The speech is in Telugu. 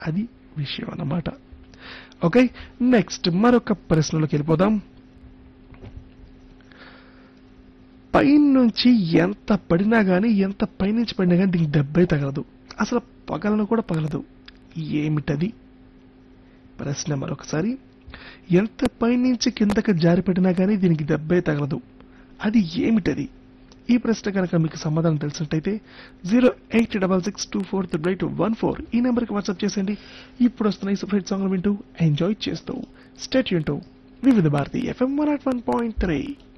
అది విషయం అన్నమాట ఓకే నెక్స్ట్ మరొక ప్రశ్నలోకి వెళ్ళిపోదాం పైనుంచి ఎంత పడినా గానీ ఎంత పైనుంచి పడినా కానీ దీనికి దెబ్బే తగలదు అసలు పగలను కూడా పగలదు ఏమిటది ప్రశ్న మరొకసారి ఎంత పైనుంచి కిందకి జారి పడినా కానీ దీనికి దెబ్బే తగలదు అది ఏమిటది ఈ ప్రశ్న కనుక మీకు సమాధానం తెలిసినట్టయితే zero eight double six two four triple eight one four ఈ నెంబర్కి వాట్సాప్ చేసేయండి ఇప్పుడు వస్తున్న ఈ సపరేట్ సాంగ్ వింటూ ఎంజాయ్ చేస్తూ stay tuned to Vividh Bharati FM one not one point three